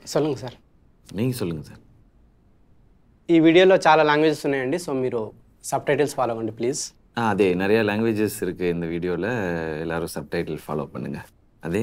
சொல்லுங்கள் சார் நீங்கள் சொல்லுங்கள் சார் ఈ వీడియోలో చాలా లాంగ్వేజెస్ ఉన్నాయండి సో మీరు సబ్ టైటిల్స్ ఫాలో అవ్వండి ప్లీజ్ ஆ அதே நிறையா லாங்குவேஜஸ் இருக்குது இந்த வீடியோவில் எல்லாரும் சப்டைட்டில் ஃபாலோ பண்ணுங்கள் அதே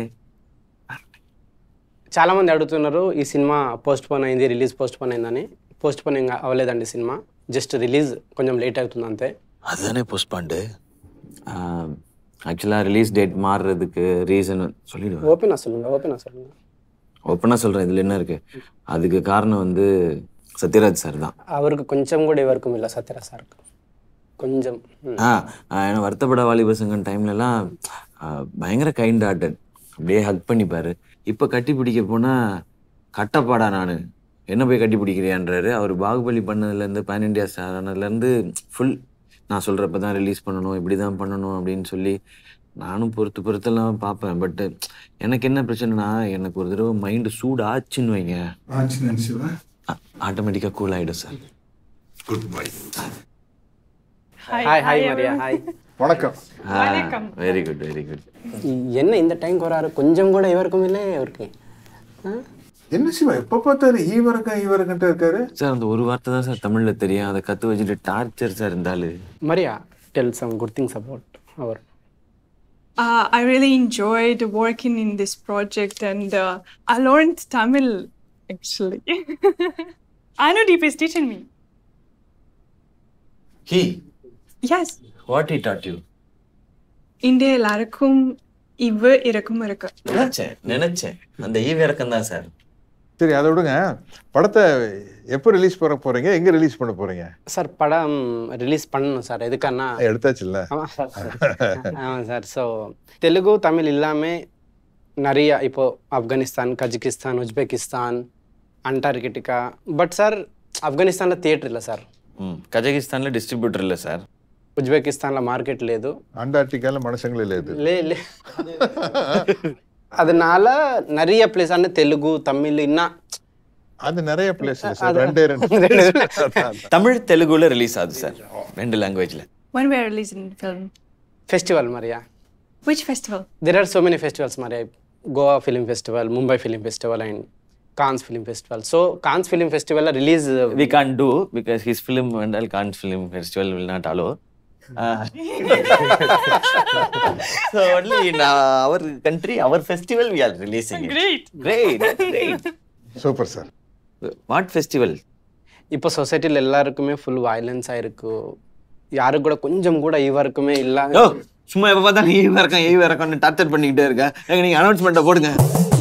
చాలామంది అడుగుతున్నారు ఈ సినిమా పోస్ట్ పోన్ అయింది రిలీజ్ పోస్ట్ పోన్ అయిందని పోస్ట్ పోన్ ఇంకా అవ్వలేదండి సినిమా జస్ట్ రిలీజ్ కొంచెం లేట్ అవుతుంది అంతే அதுதானே புஷ்பாண்டு ஆக்சுவலாக ரிலீஸ் டேட் மாறுறதுக்கு ரீசன் சொல்லிடுவேன் ఓపెన్ అసలు ఓపెన్ అసలు ஓப்பனாக சொல்கிறேன் இதில் என்ன இருக்குது அதுக்கு காரணம் வந்து சத்யராஜ் சார் தான் அவருக்கு కొంచెం కూడా ఎవరికి இல்லை సత్యరా సార్ కొంచెం ம். ஆ ஏன்னா வருத்தப்பட வாலிபசங்கன் டைம்லலாம் பயங்கர கைண்ட் ஹார்ட்டட் அப்படியே ஹக் பண்ணிப்பாரு இப்போ கட்டி பிடிக்க போனால் கட்டப்பாடா நான் என்ன போய் கட்டி பிடிக்கிறியான்றாரு அவர் பாகுபலி பண்ணதுலேருந்து பேன் இண்டியா ஸ்டார் ஆனதுலேருந்து ஃபுல் நான் சொல்கிறப்ப தான் ரிலீஸ் பண்ணணும் இப்படி தான் பண்ணணும் அப்படின்னு சொல்லி நானும் பொறுத்து பொறுத்தெல்லாம் பார்ப்பேன் பட்டு எனக்கு என்ன பிரச்சனைனா எனக்கு ஒரு தடவை மைண்டு சூடு ஆச்சுன்னு வைங்க ஆச்சு சிவா ஆட்டோமேட்டிக்காக கூல் ஆகிடும் sir good bye hi hi Maria hi வணக்கம் வெரி குட் வெரி குட் என்ன இந்த டைம் வராரு கொஞ்சம் கூட ఎవరికి இல்லை ఎవరికి ஆ? என்ன சிவா எப்ப பார்த்தாரு ஈவரக்கம் ஈவரக்கன்ட்டு இருக்காரு சார் அந்த ஒரு வார்த்தை தான் சார் தமிழில் தெரியும் அதை கற்று வச்சுட்டு டார்ச்சர் சார் இருந்தாலும் Maria tell some good things about our Uh, I really enjoyed working in this project and uh, I learned Tamil actually. Anudeep is teaching me. He Yes. What he taught you இந்திய எல்லாருக்கும் இவ இருக்கும் இருக்கு நினைச்சேன் நினைச்சேன் அந்த ஈவ இறக்கம் தான் சார் சரி அதை விடுங்க படத்தை எப்போ ரிலீஸ் பண்ண போறீங்க எங்க ரிலீஸ் பண்ண போறீங்க சார் படம் ரிలీజ్ பண்ணணும் சார் எதுக்கானா எடுத்தாச்சுல்ல ஆமாம் சார் ஆமாம் சார் ஸோ தெலுங்கு தமிழ் இல்லாமல் நிறைய இப்போ Afghanistan Kazakhstan Uzbekistan Antarctica but sir ஆப்கானிస్తాన్లో థియేటర్ இல்லை సార్ ம் கஜகிஸ்தானில் டிஸ்ட்ரிபியூட்டர் இல்லை சார் ఉజ్బెకిస్తాన్లో మార్కెట్ లేదు அண்டார்டிகால மனுஷங்களே లేదు లే లే அதனால நிறைய பிளேஸ் అంటే తెలుగు తమిళ్ ఇన్నా அது நிறைய பிளேஸ் சார் ரெண்டே ரெண்டு தமிழ் தெலுங்குல ரிலீஸ் ஆகுது சார் ரெண்டு லாங்குவேஜில் When we are releasing film. Festival Maria Which festival? There are so many festivals మరి Goa film festival Mumbai film festival and Cannes film festival so Cannes film festival release we can do because his film வந்தால் Cannes film festival will not allow so only in our country our festival we are releasing Great. Great great super sir what festival இப்போ சொசைட்டியில் எல்லாருக்குமே full violence ஆயிருக்கு யாருக்கு கூட கொஞ்சம் கூட இவருக்குமே ஓ இல்லை சும்மா எப்போ பார்த்தா ஈவ் இறக்கம் ஈவ் இறக்கம்னு டார்ச்சர் பண்ணிக்கிட்டே இருக்கேன் எங்க நீங்கள் அனௌன்ஸ்மெண்ட்டை போடுங்க